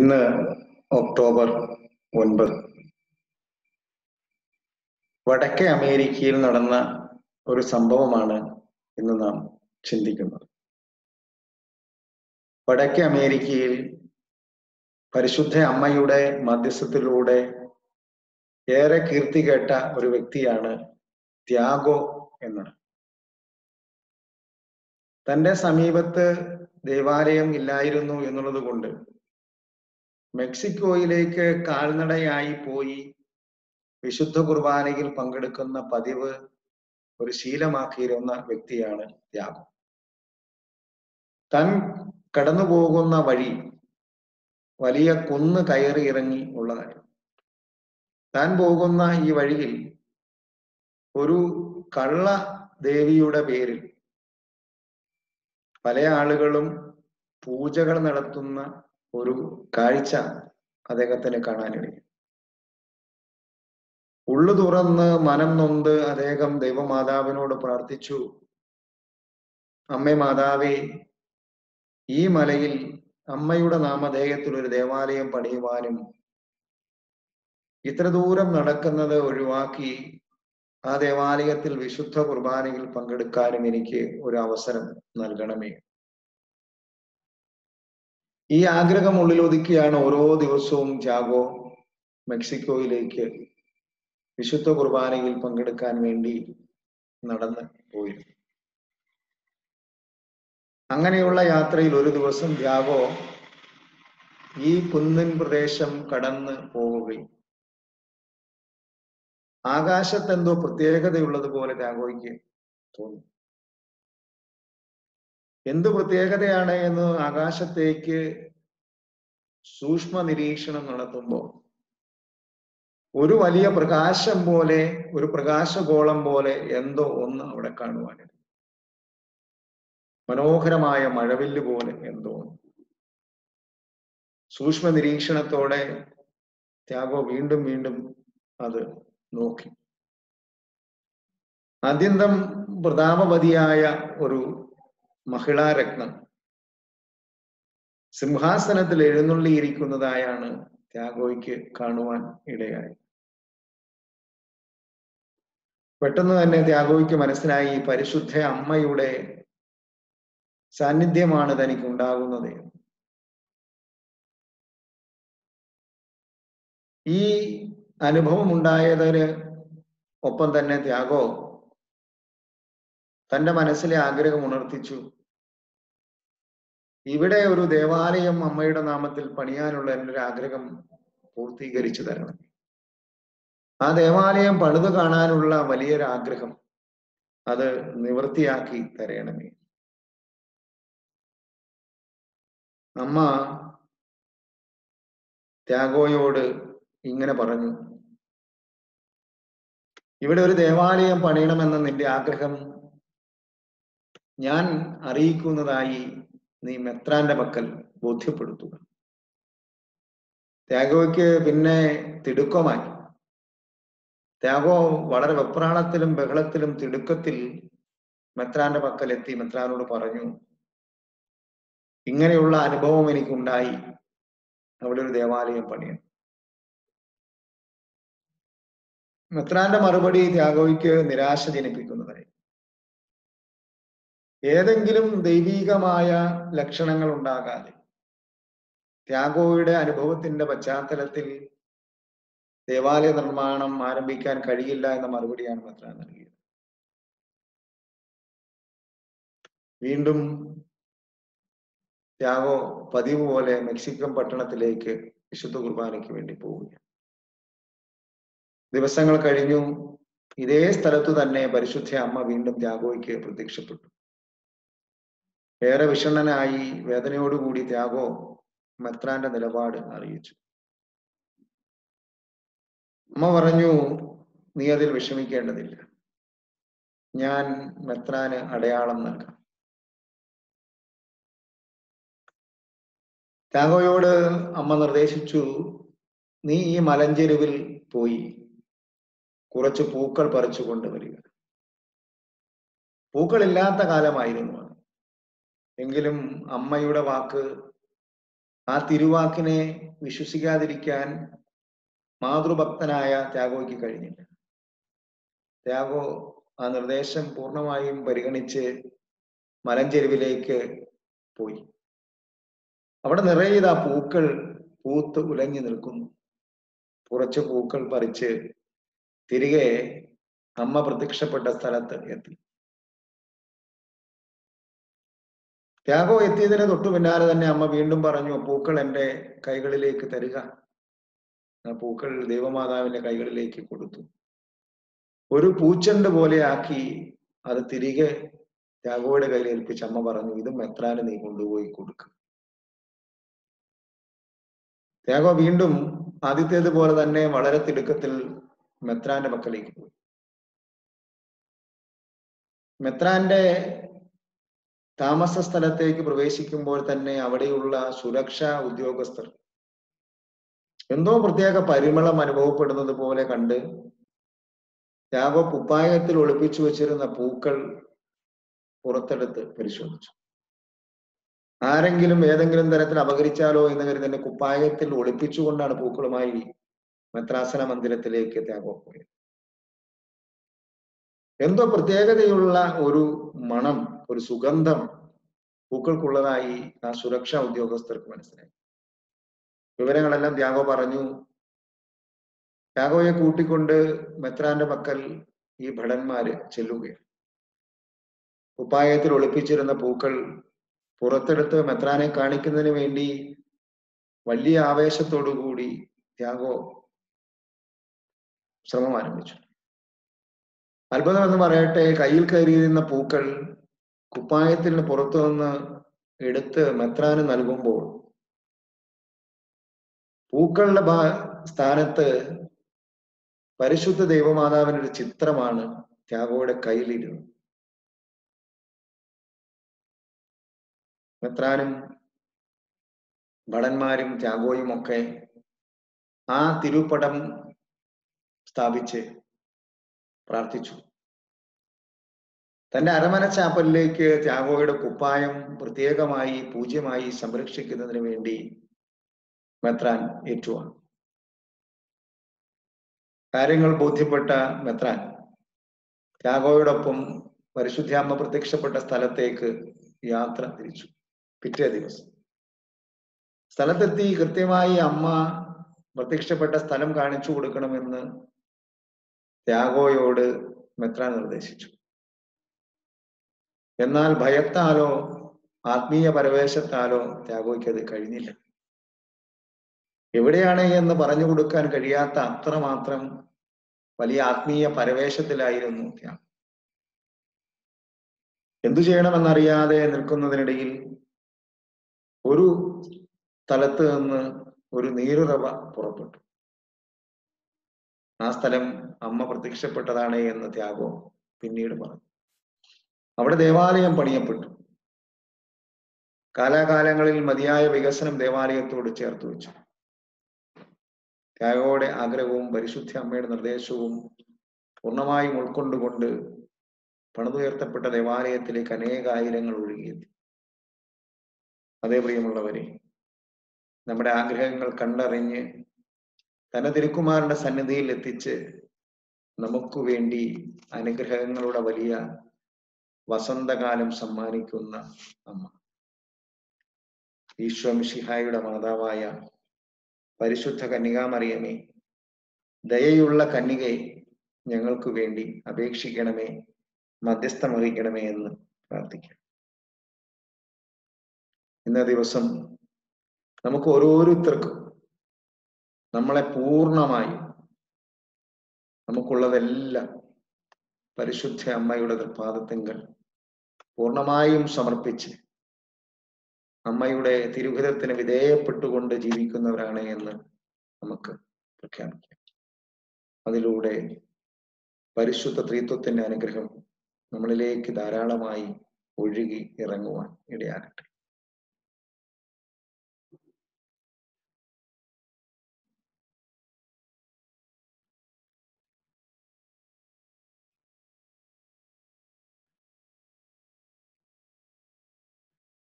ഇന്ന് ഒക്ടോബർ ഒൻപത് വടക്കേ അമേരിക്കയിൽ നടന്ന ഒരു സംഭവമാണ് ഇന്ന് നാം ചിന്തിക്കുന്നത് വടക്കേ അമേരിക്കയിൽ പരിശുദ്ധ അമ്മയുടെ മധ്യസ്ഥത്തിലൂടെ ഏറെ കീർത്തി കേട്ട ഒരു വ്യക്തിയാണ് ത്യാഗോ എന്നത് തന്റെ സമീപത്ത് ദേവാലയം ഇല്ലായിരുന്നു എന്നുള്ളത് കൊണ്ട് മെക്സിക്കോയിലേക്ക് കാൽനടയായി പോയി വിശുദ്ധ കുർബാനയിൽ പങ്കെടുക്കുന്ന പതിവ് ഒരു ശീലമാക്കിയിരുന്ന വ്യക്തിയാണ് ത്യാഗം താൻ കടന്നു പോകുന്ന വഴി വലിയ കുന്ന് കയറി ഇറങ്ങി ഉള്ളതായിരുന്നു താൻ പോകുന്ന ഈ വഴിയിൽ ഒരു കള്ള ദേവിയുടെ പേരിൽ പല ആളുകളും പൂജകൾ നടത്തുന്ന ഒരു കാഴ്ച അദ്ദേഹത്തിന് കാണാനിടയും ഉള്ളു തുറന്ന് മനം നൊന്ത് അദ്ദേഹം ദൈവമാതാവിനോട് പ്രാർത്ഥിച്ചു അമ്മേ മാതാവേ ഈ മലയിൽ അമ്മയുടെ നാമധേയത്തിൽ ഒരു ദേവാലയം പണിയുവാനും ഇത്ര ദൂരം നടക്കുന്നത് ഒഴിവാക്കി ആ ദേവാലയത്തിൽ വിശുദ്ധ കുർബാനയിൽ പങ്കെടുക്കാനും എനിക്ക് ഒരു അവസരം നൽകണമേ ഈ ആഗ്രഹം ഉള്ളിലൊതുക്കിയാണ് ഓരോ ദിവസവും ജാഗോ മെക്സിക്കോയിലേക്ക് വിശുദ്ധ കുർബാനയിൽ പങ്കെടുക്കാൻ വേണ്ടി നടന്ന് പോയിരുന്നു അങ്ങനെയുള്ള യാത്രയിൽ ഒരു ദിവസം ജാഗോ ഈ കുന്നിൻ പ്രദേശം കടന്ന് പോവുകയും ആകാശത്ത് എന്തോ പ്രത്യേകതയുള്ളത് പോലെ ജാഗോയ്ക്ക് തോന്നി എന്ത് പ്രത്യേകതയാണ് എന്ന് ആകാശത്തേക്ക് സൂക്ഷ്മ നിരീക്ഷണം നടത്തുമ്പോൾ ഒരു വലിയ പ്രകാശം പോലെ ഒരു പ്രകാശഗോളം പോലെ എന്തോ ഒന്ന് അവിടെ കാണുവാനില്ല മനോഹരമായ മഴവില്ല് പോലെ എന്തോ സൂക്ഷ്മ നിരീക്ഷണത്തോടെ ത്യാഗോ വീണ്ടും വീണ്ടും അത് നോക്കി അത്യന്തം പ്രതാപവതിയായ ഒരു മഹിളാരത്നം സിംഹാസനത്തിൽ എഴുന്നള്ളിയിരിക്കുന്നതായാണ് ത്യാഗോയ്ക്ക് കാണുവാൻ ഇടയായി പെട്ടെന്ന് തന്നെ ത്യാഗോയ്ക്ക് മനസ്സിലായി പരിശുദ്ധ അമ്മയുടെ സാന്നിധ്യമാണ് തനിക്ക് ഉണ്ടാകുന്നത് ഈ അനുഭവം ഉണ്ടായതിന് ഒപ്പം തന്നെ ത്യാഗോ തന്റെ മനസ്സിലെ ആഗ്രഹം ഉണർത്തിച്ചു ഇവിടെ ഒരു ദേവാലയം അമ്മയുടെ നാമത്തിൽ പണിയാനുള്ള എൻ്റെ ഒരു ആഗ്രഹം പൂർത്തീകരിച്ചു തരണം ആ ദേവാലയം പണിത് കാണാനുള്ള വലിയൊരു ആഗ്രഹം അത് നിവൃത്തിയാക്കി തരണമേ അമ്മ ത്യാഗോയോട് ഇങ്ങനെ പറഞ്ഞു ഇവിടെ ഒരു ദേവാലയം പണിയണമെന്ന നിന്റെ ആഗ്രഹം ഞാൻ അറിയിക്കുന്നതായി നീ മെത്രാന്റെ പക്കൽ ബോധ്യപ്പെടുത്തുക ത്യാഗോയ്ക്ക് പിന്നെ തിടുക്കമായി ത്യാഗോ വളരെ വെപ്രാളത്തിലും ബഹളത്തിലും തിടുക്കത്തിൽ മെത്രാന്റെ പക്കൽ എത്തി മെത്രാനോട് പറഞ്ഞു ഇങ്ങനെയുള്ള അനുഭവം എനിക്കുണ്ടായി അവിടെ ഒരു ദേവാലയം പണിയണം മെത്രാന്റെ മറുപടി ത്യാഗോയ്ക്ക് നിരാശ ജനിപ്പിക്കുന്നതായി ഏതെങ്കിലും ദൈവീകമായ ലക്ഷണങ്ങൾ ഉണ്ടാകാതെ ത്യാഗോയുടെ അനുഭവത്തിന്റെ പശ്ചാത്തലത്തിൽ ദേവാലയ നിർമ്മാണം ആരംഭിക്കാൻ കഴിയില്ല എന്ന മറുപടിയാണ് മെത്രാൻ നൽകിയത് വീണ്ടും ത്യാഗോ പതിവ് പോലെ മെക്സിക്കൻ പട്ടണത്തിലേക്ക് വിശുദ്ധ കുർബാനയ്ക്ക് വേണ്ടി പോവുകയാണ് ദിവസങ്ങൾ കഴിഞ്ഞു ഇതേ സ്ഥലത്തു തന്നെ പരിശുദ്ധ അമ്മ വീണ്ടും ത്യാഗോയ്ക്ക് പ്രത്യക്ഷപ്പെട്ടു ഏറെ വിഷണ്ണനായി വേദനയോടുകൂടി ത്യാഗോ മെത്രാന്റെ നിലപാട് അറിയിച്ചു അമ്മ പറഞ്ഞു നീ അതിൽ വിഷമിക്കേണ്ടതില്ല ഞാൻ മെത്രാന് അടയാളം നൽകാം ത്യാഗോയോട് അമ്മ നിർദ്ദേശിച്ചു നീ ഈ മലഞ്ചെരുവിൽ പോയി കുറച്ച് പൂക്കൾ പറിച്ചു കൊണ്ടുവരിക പൂക്കളില്ലാത്ത കാലമായിരുന്നു എങ്കിലും അമ്മയുടെ വാക്ക് ആ തിരുവാക്കിനെ വിശ്വസിക്കാതിരിക്കാൻ മാതൃഭക്തനായ ത്യാഗോയ്ക്ക് കഴിഞ്ഞില്ല ത്യാഗോ ആ നിർദ്ദേശം പൂർണ്ണമായും പരിഗണിച്ച് മലഞ്ചെരുവിലേക്ക് പോയി അവിടെ നിറയെ ആ പൂക്കൾ പൂത്ത് ഉലഞ്ഞു നിൽക്കുന്നു കുറച്ച് പൂക്കൾ പറിച്ച് തിരികെ അമ്മ പ്രത്യക്ഷപ്പെട്ട സ്ഥലത്ത് എത്തി ത്യാഗോ എത്തിയതിന് തൊട്ടു പിന്നാലെ തന്നെ അമ്മ വീണ്ടും പറഞ്ഞു പൂക്കൾ എൻ്റെ കൈകളിലേക്ക് തരിക ആ പൂക്കൾ ദൈവമാതാവിന്റെ കൈകളിലേക്ക് കൊടുത്തു ഒരു പൂച്ചണ്ട് പോലെ ആക്കി അത് തിരികെ ത്യാഗോയുടെ കയ്യിൽ ഏൽപ്പിച്ച് അമ്മ പറഞ്ഞു ഇതും മെത്രാന് നീ കൊണ്ടുപോയി കൊടുക്കുക ത്യാഗോ വീണ്ടും ആദ്യത്തേതുപോലെ തന്നെ വളരെ തിടുക്കത്തിൽ മെത്രാന്റെ പക്കലേക്ക് പോയി മെത്രാന്റെ താമസ സ്ഥലത്തേക്ക് പ്രവേശിക്കുമ്പോൾ തന്നെ അവിടെയുള്ള സുരക്ഷാ ഉദ്യോഗസ്ഥർ എന്തോ പ്രത്യേക പരിമളം അനുഭവപ്പെടുന്നത് പോലെ കണ്ട് ത്യാഗോ കുപ്പായത്തിൽ ഒളിപ്പിച്ചു വെച്ചിരുന്ന പൂക്കൾ പുറത്തെടുത്ത് പരിശോധിച്ചു ആരെങ്കിലും ഏതെങ്കിലും തരത്തിൽ അപകരിച്ചാലോ എന്ന് കരുതി തന്നെ കുപ്പായത്തിൽ ഒളിപ്പിച്ചുകൊണ്ടാണ് പൂക്കളുമായി മെത്രാസന മന്ദിരത്തിലേക്ക് ത്യാഗോ പോയത് എന്തോ പ്രത്യേകതയുള്ള ഒരു മണം ഒരു സുഗന്ധം പൂക്കൾക്കുള്ളതായി ആ സുരക്ഷാ ഉദ്യോഗസ്ഥർക്ക് മനസ്സിലായി വിവരങ്ങളെല്ലാം ത്യാഗോ പറഞ്ഞു ത്യാഗോയെ കൂട്ടിക്കൊണ്ട് മെത്രാന്റെ പക്കൽ ഈ ഭടന്മാര് ചെല്ലുകയാണ് കുപ്പായത്തിൽ ഒളിപ്പിച്ചിരുന്ന പൂക്കൾ പുറത്തെടുത്ത് മെത്രാനെ കാണിക്കുന്നതിന് വേണ്ടി വലിയ ആവേശത്തോടു കൂടി ത്യാഗോ ശ്രമം ആരംഭിച്ചു അത്ഭുതം എന്ന് പറയട്ടെ കയ്യിൽ കയറിയിരുന്ന പൂക്കൾ കുപ്പായത്തിൽ നിന്ന് പുറത്തു നിന്ന് എടുത്ത് മെത്രാന് നൽകുമ്പോൾ പൂക്കളുടെ ഭാ സ്ഥാനത്ത് പരിശുദ്ധ ദൈവമാതാവിന്റെ ഒരു ചിത്രമാണ് ത്യാഗോയുടെ കയ്യിലിരുന്നത് മെത്രാനും ഭടന്മാരും ത്യാഗോയും ഒക്കെ ആ തിരുപ്പടം സ്ഥാപിച്ച് പ്രാർത്ഥിച്ചു തന്റെ അരമന ചാപ്പലിലേക്ക് ത്യാഗോയുടെ കുപ്പായം പ്രത്യേകമായി പൂജ്യമായി സംരക്ഷിക്കുന്നതിന് വേണ്ടി മെത്രാൻ ഏറ്റുവാണ് കാര്യങ്ങൾ ബോധ്യപ്പെട്ട മെത്രാൻ ത്യാഗോയോടൊപ്പം പരിശുദ്ധാമ്മ പ്രത്യക്ഷപ്പെട്ട സ്ഥലത്തേക്ക് യാത്ര തിരിച്ചു പിറ്റേ ദിവസം സ്ഥലത്തെത്തി കൃത്യമായി അമ്മ പ്രത്യക്ഷപ്പെട്ട സ്ഥലം കാണിച്ചു കൊടുക്കണമെന്ന് ത്യാഗോയോട് മെത്രാൻ നിർദ്ദേശിച്ചു എന്നാൽ ഭയത്താലോ ആത്മീയ പരവേശത്താലോ ത്യാഗോയ്ക്ക് അത് കഴിഞ്ഞില്ല എവിടെയാണ് എന്ന് പറഞ്ഞു കൊടുക്കാൻ കഴിയാത്ത അത്രമാത്രം വലിയ ആത്മീയ പരവേശത്തിലായിരുന്നു ത്യാഗം എന്തു ചെയ്യണമെന്നറിയാതെ നിൽക്കുന്നതിനിടയിൽ ഒരു സ്ഥലത്ത് നിന്ന് ഒരു നീരുറവ പുറപ്പെട്ടു ആ സ്ഥലം അമ്മ പ്രത്യക്ഷപ്പെട്ടതാണ് എന്ന് ത്യാഗോ പിന്നീട് പറഞ്ഞു അവിടെ ദേവാലയം പണിയപ്പെട്ടു കാലാകാലങ്ങളിൽ മതിയായ വികസനം ദേവാലയത്തോട് ചേർത്ത് വെച്ചു ത്യാഗോയുടെ ആഗ്രഹവും പരിശുദ്ധ അമ്മയുടെ നിർദ്ദേശവും പൂർണ്ണമായും ഉൾക്കൊണ്ടുകൊണ്ട് പണിതുയർത്തപ്പെട്ട ദേവാലയത്തിലേക്ക് അനേകായിരങ്ങൾ ഒഴുകിയെത്തി അതേ പ്രിയമുള്ളവരെ നമ്മുടെ ആഗ്രഹങ്ങൾ കണ്ടറിഞ്ഞ് തന്നെ തിരുക്കുമാരന്റെ സന്നിധിയിൽ എത്തിച്ച് നമുക്ക് വേണ്ടി അനുഗ്രഹങ്ങളുടെ വലിയ വസന്തകാലം സമ്മാനിക്കുന്ന അമ്മ ഈശ്വമിഷിഹായുടെ മാതാവായ പരിശുദ്ധ കന്യകാമറിയമേ ദയയുള്ള കന്യകയെ ഞങ്ങൾക്ക് വേണ്ടി അപേക്ഷിക്കണമേ മധ്യസ്ഥം വഹിക്കണമേ എന്ന് പ്രാർത്ഥിക്കാം ഇന്ന ദിവസം നമുക്ക് ഓരോരുത്തർക്കും നമ്മളെ പൂർണ്ണമായി നമുക്കുള്ളതെല്ലാം പരിശുദ്ധ അമ്മയുടെ തൃപ്പാദത്തിങ്കൽ പൂർണ്ണമായും സമർപ്പിച്ച് അമ്മയുടെ തിരുഹിതത്തിന് വിധേയപ്പെട്ടുകൊണ്ട് ജീവിക്കുന്നവരാണ് എന്ന് നമുക്ക് പ്രഖ്യാപിക്കാം അതിലൂടെ പരിശുദ്ധ ത്രിത്വത്തിന്റെ അനുഗ്രഹം നമ്മളിലേക്ക് ധാരാളമായി ഒഴുകി ഇറങ്ങുവാൻ ഇടയാകട്ടെ